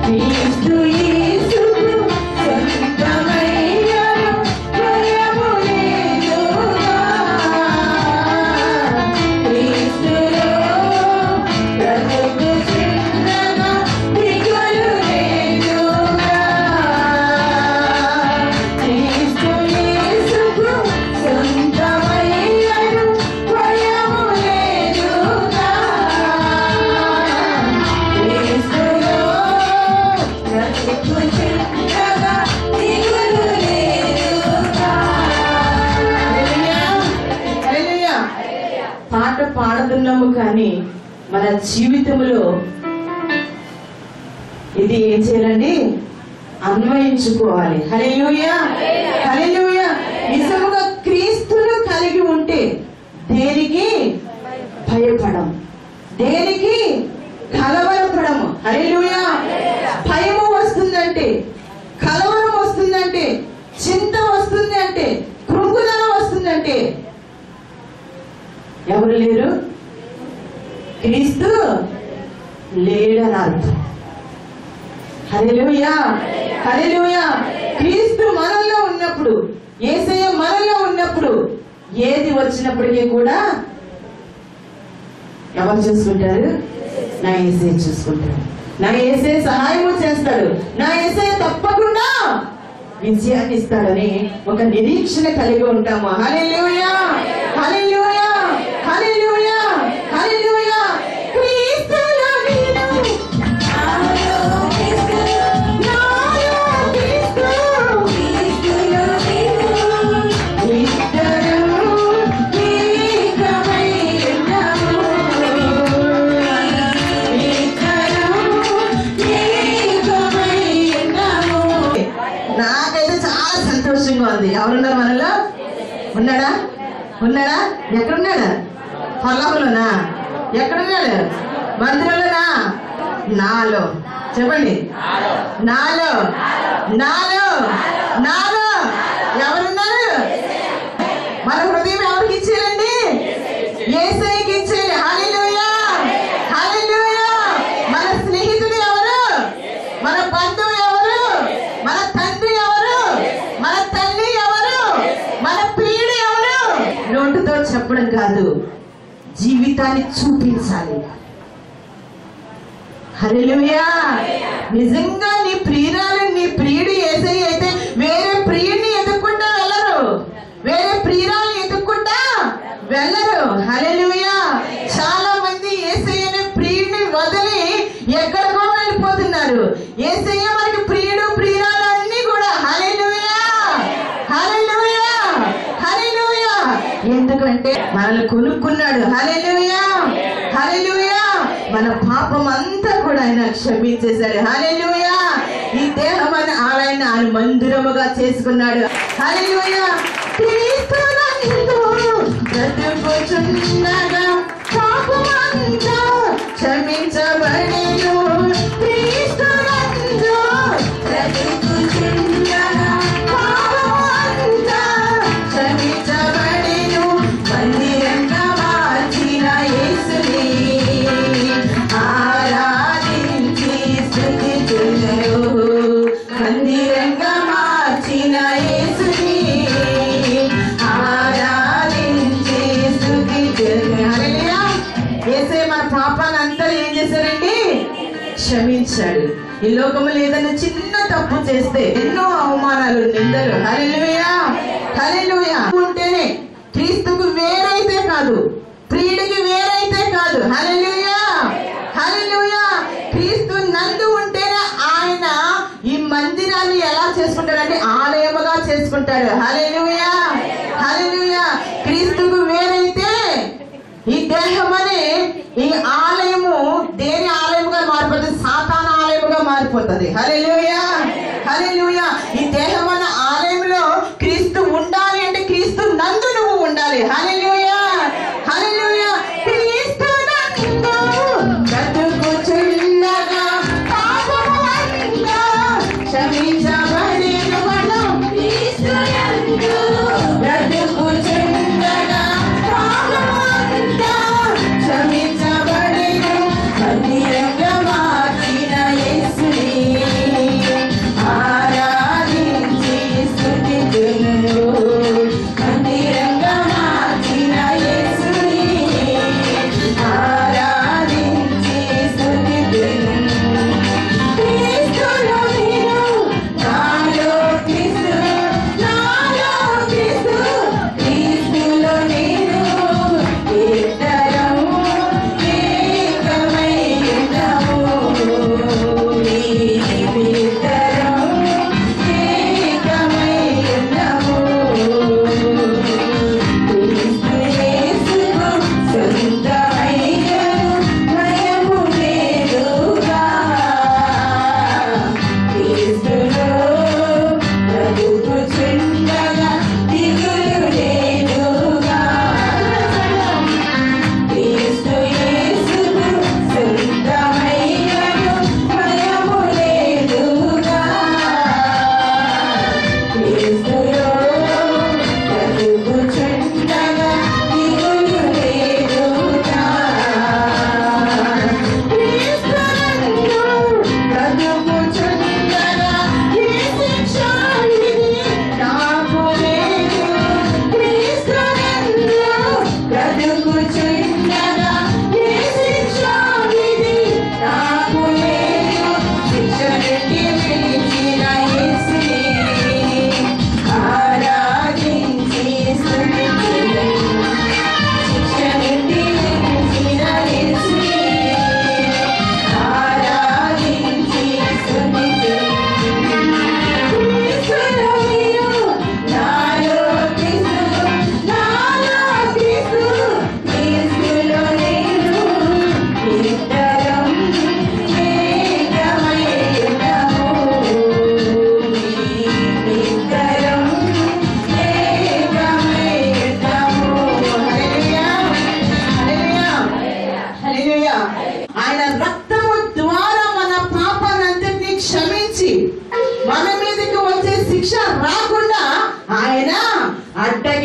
క్రీస్తు యేసుకు సొంతమయ్యాను భయము లేదుగా. క్రీస్తులో బ్రతుకు చిన్నగా దిగులు లేదుగా. క్రీస్తు యేసుకు సొంతమయ్యాను భయము లేదుగా. క్రీస్తులో బ్రతుకు చిన్నగా దిగులు లేదుగా. హల్లెలూయా. పాట పాడుతున్నాము కానీ మన జీవితంలో ఇది ఏం చేయాలండి అన్వయించుకోవాలి హల్లెలూయా హల్లెలూయా నిజముగా క్రీస్తును కలిగి ఉంటే దేనికి భయపడం దేనికి కలవరపడము హల్లెలూయా భయము వస్తుందంటే కలవరం వస్తుందంటే చింత వస్తుంది అంటే కృంగుదల వస్తుందంటే ఎవరు లేరు క్రీస్తు లేడని అర్థం హల్లెలూయా హల్లెలూయా క్రీస్తు మనలో ఉన్నప్పుడు యేసయ్య మనలో ఉన్నప్పుడు ఏది వచ్చినప్పటికీ కూడా ఎవరు చూసుకుంటారు నా ఏసే చూసుకుంటాడు నా ఏసే సహాయము చేస్తాడు నా ఏసే తప్పకుండా విజయాన్ని ఇస్తాడని ఒక నిరీక్షణ కలిగి ఉంటాము హల్లెలూయా హల్లెలూయా హల్లెలూయా హల్లెలూయా క్రీస్తులో నేను నాలో క్రీస్తు నాలో క్రీస్తు క్రీస్తులో నీవు ఇద్దరు ఏకమై ఉన్నాము. ఇద్దరు ఏకమై ఉన్నాము. నాకైతే చాలా సంతోషంగా ఉంది ఎవరున్నారు మనలో ఉన్నాడా ఉన్నాడా ఎక్కడున్నాడు పొలంలోనా ఎక్కడున్నాడు మందిరంలోనా నాలో చెప్పండి నాలో నాలో నాలో ఎవరున్నారు మన హృదయం ఎవరికి ఇచ్చేయాలండి ఏసైకి ఇచ్చేయాలి హల్లెలూయా హల్లెలూయా మన స్నేహితుడు ఎవరు మన బంధువు ఎవరు మన తండ్రి ఎవరు మన తల్లి ఎవరు మన ప్రియుడు ఎవరు నోటితో చెప్పడం కాదు జీవితాన్ని చూపించాలి హల్లెలూయా నిజంగా నీ ప్రియురాలు నీ ప్రియుడు ఏసై అయితే వేరే ప్రియుడిని ఎదుక్కుంటా వెళ్ళరు వేరే ప్రియురాలు ఎదుక్కుంటా వెళ్ళరు హల్లెలూయా చాలా మంది ఏసై అనే ప్రియుడిని వదిలి ఎక్కడికో వెళ్ళిపోతున్నారు ఏసయ్య మనకి ప్రియుడు ప్రియురాలు అన్ని కూడా హల్లెలూయా హల్లెలూయా హల్లెలూయా ఎందుకంటే మనల్ని కొనుక్కున్నాడు హల్లెలూయా హల్లెలూయా మన పాపం అంతా కూడా ఆయన క్షమించేశాడు హల్లెలూయా ఈ దేహం అని ఆయన ఆయన మందిరముగా చేసుకున్నాడు హల్లెలూయా క్రీస్తునందు బ్రతుకుచుండగా పాపమంతా క్షమించబడెను క్రీస్తునందు బ్రతుకుచుండగా పాపమంతా క్షమించబడెను మందిరంగా మార్చిన యేసుని ఆరాధించి స్తుతించుదురు. మందిరంగా మార్చిన యేసుని ఆరాధించి స్తుతించుదురు. హల్లెలూయా. యేసయ్య మన పాపాన్ని అంతా ఏం చేశారండి క్షమించాడు ఈ లోకములో ఏదైనా చిన్న తప్పు చేస్తే ఎన్నో అవమానాలు నిందలు హల్లెలూయా హల్లెలూయా ఉంటేనే క్రీస్తుకు వేరైతే కాదు ప్రియుడికి వేరైతే కాదు హల్లెలూయా హల్లెలూయా క్రీస్తు నందు ఉంటేనే ఆయన ఈ మందిరాన్ని ఎలా చేసుకుంటాడంటే ఆలయముగా చేసుకుంటాడు హల్లెలూయా హల్లెలూయా క్రీస్తుకు వేరైతే ఈ దేహం అనే ఈ ఆలయము దేని ఆలయముగా మారిపోతుంది సాతాన ఆలయముగా మారిపోతుంది హల్లెలూయా హల్లెలూయా ఈ దేహం అన్న ఆలయంలో క్రీస్తు ఉండాలి అంటే క్రీస్తు నందు నువ్వు ఉండాలి హల్లెలూయా హల్లెలూయా క్రీస్తు నందు బ్రతుకుచుండగా పాపము అంతా క్షమించబడిన మనం క్రీస్తునందు బ్రతుకుచుండగా పాపమంతా క్షమించబడెను. మందిరంగా మార్చిన యేసుని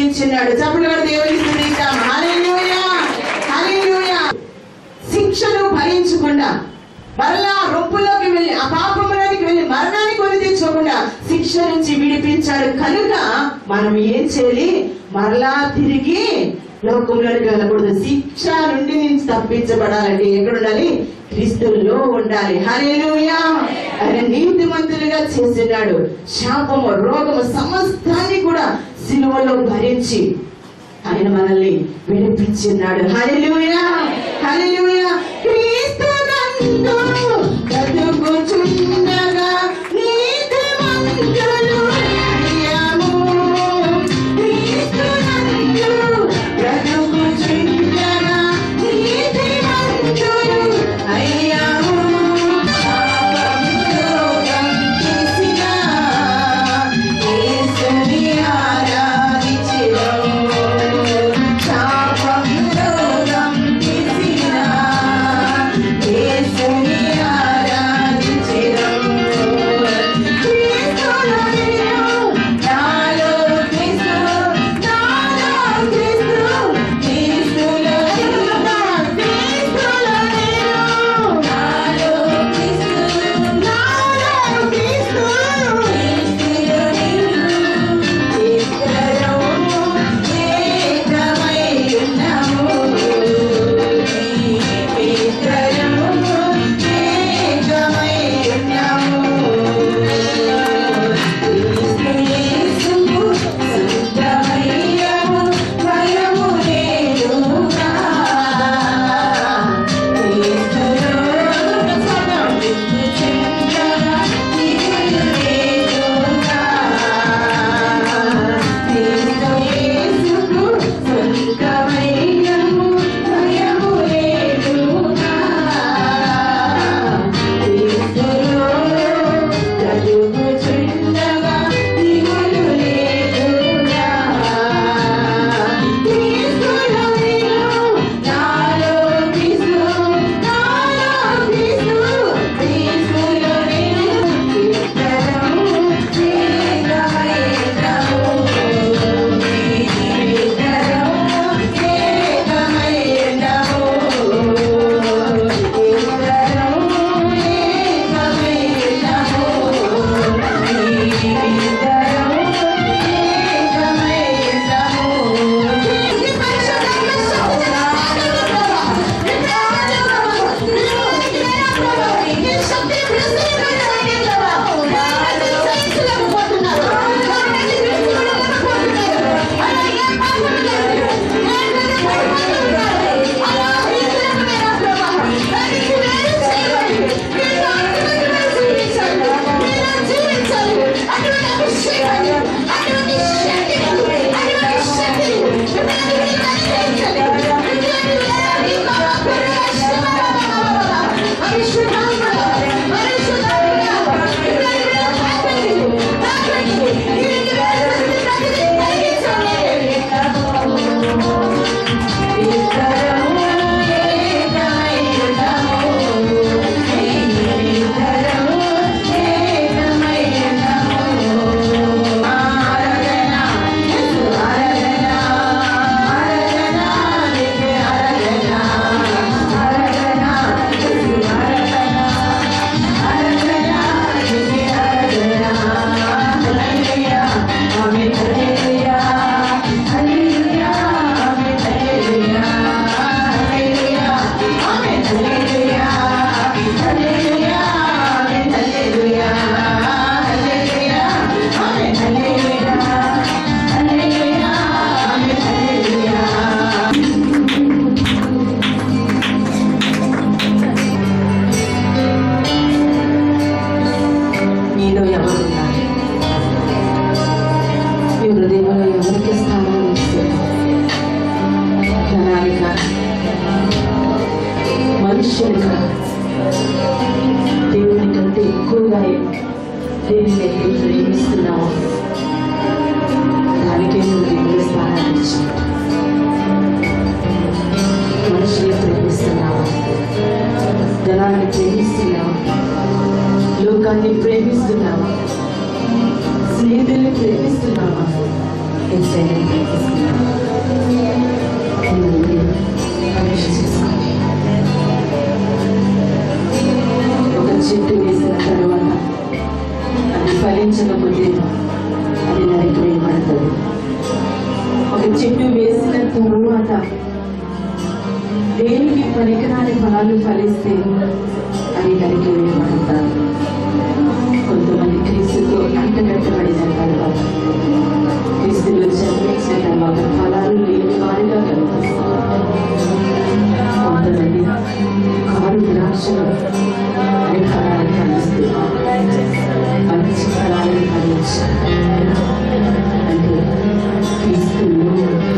విడిపించినాడు చప్పుడు కూడా దేవునికి స్థుతిద్దాం హల్లెలూయా హల్లెలూయా శిక్షను భరించకుండా మరలా రొప్పులోకి వెళ్ళి ఆ పాపంలోకి వెళ్ళి మరణాన్ని కొని తెచ్చుకోకుండా శిక్ష నుంచి విడిపించాడు కనుక మనం ఏం చేయాలి మరలా తిరిగి లోకంలోకి వెళ్ళకూడదు శిక్ష నుండి నుంచి తప్పించబడాలంటే ఎక్కడ ఉండాలి క్రీస్తుల్లో ఉండాలి హల్లెలూయా ఆయన నీతిమంతులుగా చేసినాడు శాపము రోగము సమస్తాన్ని కూడా సిలువలో భరించి ఆయన మనల్ని విడిపించినాడు హల్లెలూయా హల్లెలూయా క్రీస్తు నందు బ్రతుకుచుండగా నీతిమంతులు అయ్యాము. క్రీస్తు నందు బ్రతుకుచుండగా నీతిమంతులు అయ్యాము. పాపములోకం చేసిన యేసుని ఆరాధించెదము. శాపములోకం చేసిన యేసుని ఆరాధించెదము. క్రీస్తులో నేను, నాలో క్రీస్తు, నాలో క్రీస్తు, క్రీస్తులో నేను, క్రీస్తులో నేను, నాలో క్రీస్తు, నాలో క్రీస్తు, క్రీస్తులో నేను. ఇద్దరము ఏకమై ఉన్నాము. ఇద్దరము ఏకమై ఉన్నాము. క్రీస్తు యేసుకు సొంతమయ్యము, భయము లేదుగా. క్రీస్తులో సమర్పించుచుండగా దిగులు లేదుగా. క్రీస్తు యేసుకు సొంతమయ్యము, భయము లేదుగా. క్రీస్తులో బ్రతుకుచుండగా దిగులు లేదుగా. క్రీస్తులో నేను, నాలో క్రీస్తు, నాలో క్రీస్తు, క్రీస్తులో నేను. ఇద్దరము ఏకమై ఉన్నాము. ఇద్దరము ఏకమై ఉన్నాము. ఇద్దరము ఏకమై ఉన్నాము. ఇద్దరము ఏకమై నీలో ఎవరున్నారు మీ హృదయంలో ఎవరికి స్థానం ఇస్తారు ధనానిక మనుష్యునిక దేవుని కంటే ఎక్కువగా దేనిని ఎక్కువ ప్రేమిస్తున్నావు దానికే నువ్వు దేవుని స్థానాన్ని ఇచ్చావు మనుషుల్ని ప్రేమిస్తున్నావా ధనాన్ని ప్రేమిస్తున్నావా లోకాన్ని ప్రేమిస్తున్నావా స్నేహితుల్ని ప్రేమిస్తున్నావా ఎస్ఐని ప్రకటిస్తున్నాను మిమ్మల్ని పరీక్ష చేసుకోండి ఒక చెట్టు వేసిన తరువాత అది ఫలించకపోతే అది నరికివేయబడుతుంది ఒక చెట్టు వేసిన తరువాత దేనికి పనికిరాని ఫలాలు ఫలిస్తే అది నరికివేయబడతారు కొంతమంది క్రీస్తుతో అంటగట్టబడిన తర్వాత క్రీస్తులో జన్మించిన తర్వాత ఫలాలు లేని వారిగా కనిపిస్తారు కొంతమంది కారు ద్రాక్షలు అనే ఫలాలు ఫలిస్తున్నారు మంచి ఫలాలను ఫలించారు అంటే క్రీస్తులో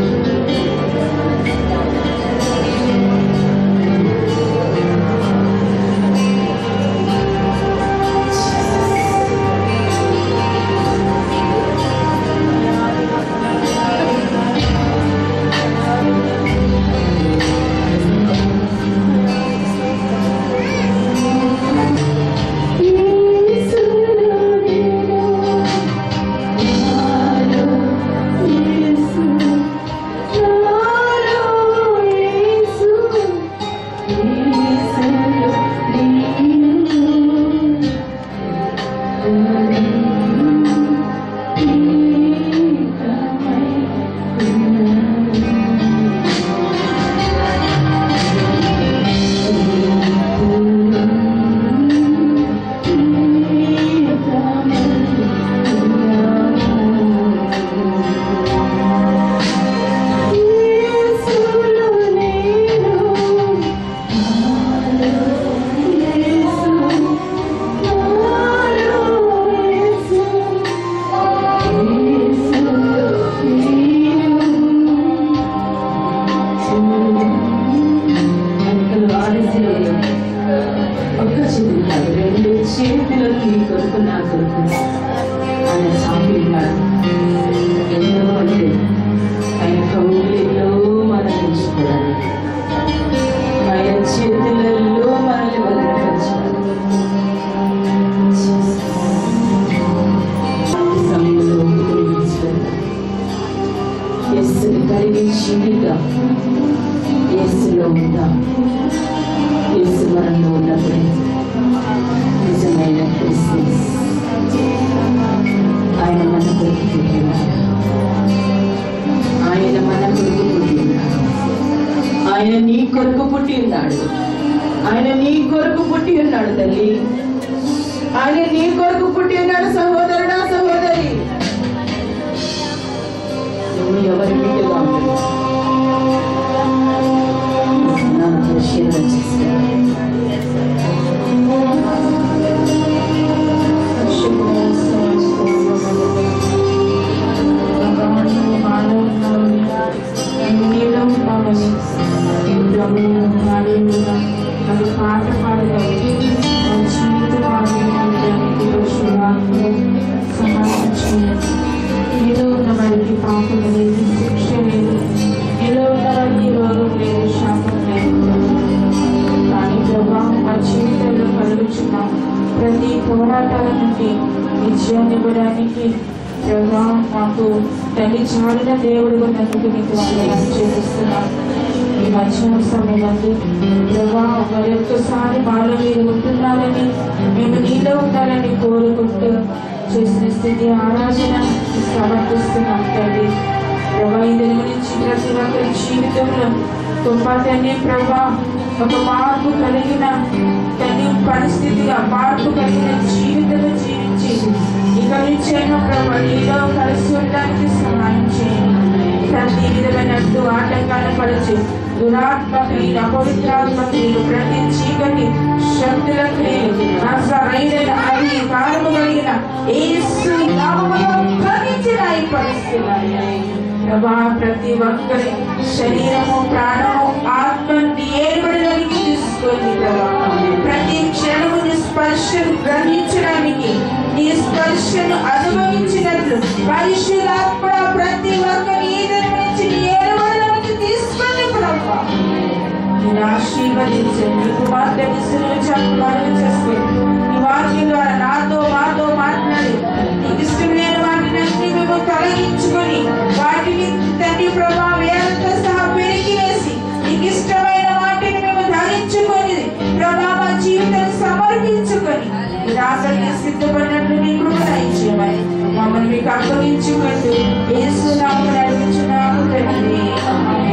వెనకలు ఆలస్యం ఒక్క చేతులు కాదు రెండు చేతులకు నీ కొరకు నా కొరకు ఆయన చాపి ఉన్నాడు ఎన్నో అంటే ఆయన కౌగులిలో మనం ఎంచుకోవాలి ఆయన చేతులలో మనల్ని భద్రపరచాలి ఈ సమయంలో ఊపిరి విడిచిపెడతాం. యేసుని కలిగి జీవితం యేసులో ఉందాం యేసు మనలో ఉన్నప్పుడే నిజమైన క్రిస్మస్ ఆయన మన కొరకు పుట్టినాడు ఆయన మన కొరకు పుట్టినాడు ఆయన నీ కొరకు పుట్టి ఉన్నాడు ఆయన నీ కొరకు పుట్టి ఉన్నాడు తల్లి ఆయన నీ కొరకు పుట్టి ఉన్నాడు సహోదరుడా సహోదరి నువ్వు ఎవరి బిడ్డగా ఉంటుంది నాతో షేర్ చేస్తాను పాట పాడగలిగి జీవిత సమాధించింది ఏదో ఉన్న వారికి పాపం లేదు శిక్ష లేదు ఏదో ఉన్న వారికి రోగం లేదు శాపం లేదు కానీ ప్రభావం మా జీవితంలో కలుగుచున్న ప్రతి పోరాటాల నుండి విజయాన్ని ఇవ్వడానికి ప్రభావం మాకు తల్లి చాలిన దేవుడు ఉన్నందుకు నీకు వందనాలు చేస్తున్నాను ఈ మధ్యాహ్న సమయంలో ప్రభావం మరి ఒక్కసారి మాలో మీరు ఉంటున్నారని మేము నీలో ఉండాలని కోరుకుంటూ చేసిన స్థితి ఆరాధన సమర్పిస్తున్నాం తల్లి ప్రభా ఈ దినం నుంచి ప్రతి ఒక్కరి జీవితంలో గొప్ప తండ్రి ప్రభా ఒక మార్పు కలిగిన తల్లి పరిస్థితిగా మార్పు కలిగిన జీవితం జీవించి ఇక నుంచైనా ప్రభా నీలో కలిసి ఉండడానికి సహాయం చేయండి ప్రతి విధమైనట్టు ఆటంకాల పరచి దురాత్మ క్రియలు అపవిత్రాత్మ క్రియలు ప్రతి చీకటి శక్తుల క్రియలు సరైన అది కారణము కలిగిన యేసు నామములో భరించిన ఈ పరిస్థితులు ప్రభా ప్రతి ఒక్కరి శరీరము ప్రాణము ఆత్మని ఏర్పడడానికి తీసుకొని ప్రభా ప్రతి క్షణము నీ స్పర్శను గ్రహించడానికి నీ స్పర్శను అనుభవించినట్లు పరిశుధాత్మ ప్రతి ఒక్కరి ఈదరి నుంచి నీ ఏర్పడడానికి తీసుకొని ప్రభా నేను ఆశీర్వదించండి కుమార్తె విసులు చెప్పాలని చేస్తే నీ వాక్యం ద్వారా నాతో మాతో మాట్లాడి నీకు ఇష్టమైన వాటిని మేము తొలగించుకొని ప్రభా వేలతో సహా పెరిగివేసి నీకు ఇష్టమైన వాటిని మేము ధరించుకొని ప్రభా మా జీవితాన్ని సమర్పించుకొని ఈ రాత్రికి సిద్ధపడినట్లు నీ కృప ఇచ్చేమని మమ్మల్ని మీకు అప్పగించుకుంటూ ఏసు నామమున అడుగుచున్నాము తండ్రి ఆమేన్.